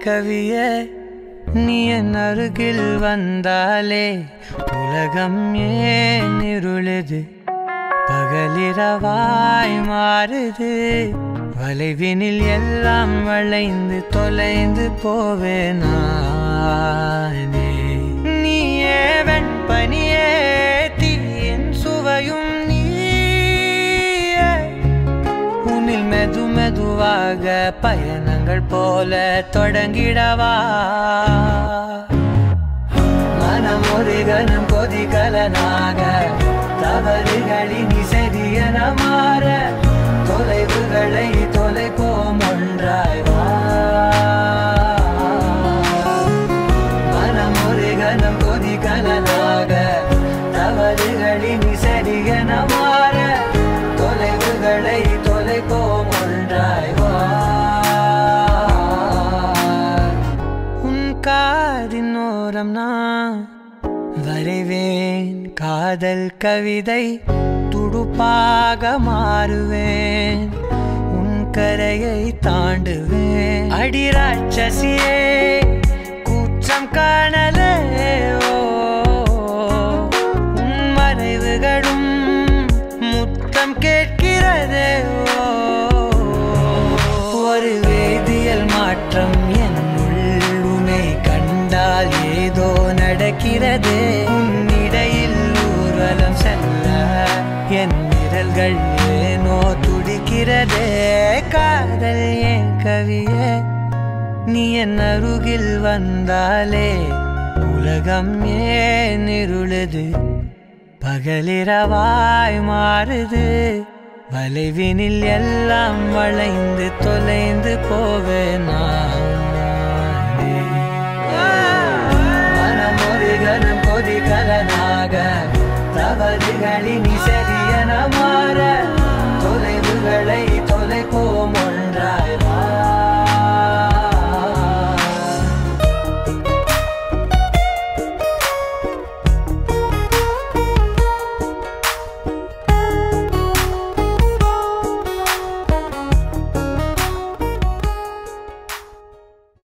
கவியே நீ என் அருகில் வந்தாலே உலகம் ஏன் இருளுது பகலிரவாய் மாறுது வளைவினில் எல்லாம் வளைந்து தொலைந்து போவேனானே நீயே வெண்பனியே தீயின் சுவையும் நீயே உன்னில் மெது மெதுவாக பயணங்கள் போல தொடங்கிடவா மனம் ஒரு கணம் கொதிகலனாக தவறுகளினி சரியன மாற தொலைவுகளை தொலைப்போம் ஒன்றாய் வா மனம் ஒரு கணம் கொதிகலனாக தவறுகளினி சரியன மாற தொலைவுகளை தொலைப்போம் ஒன்றாய் வா உன் காதின் ஓரம் நான் வரைவேன் காதல் கவிதை துடுப்பாக மாறுவேன் உன் கரையை தாண்டுவேன் அடி ராட்சசியே கூற்றம் காணலே ஓ உன் மறைவுகளும் முத்தம் கேட்கிறதே ஓ ஒரு வேதியியல் மாற்றம் என்னுள் உன்னை கண்டால் ஏதோ நடக்கிறதே உன்னிடையில் ஊர்வலம் செல்ல என் விரல்கள் ஏனோ துடிக்கிறதே காதல் ஏன் கவியே நீ என் அருகில் வந்தாலே உலகம் ஏன் இருளுது பகலிரவாய் மாறுது வளைவினில் எல்லாம் வளைந்து தொலைந்து போவேனா மனம் ஒரு கணம் கொதிகலனாக தவறுகளினி சரி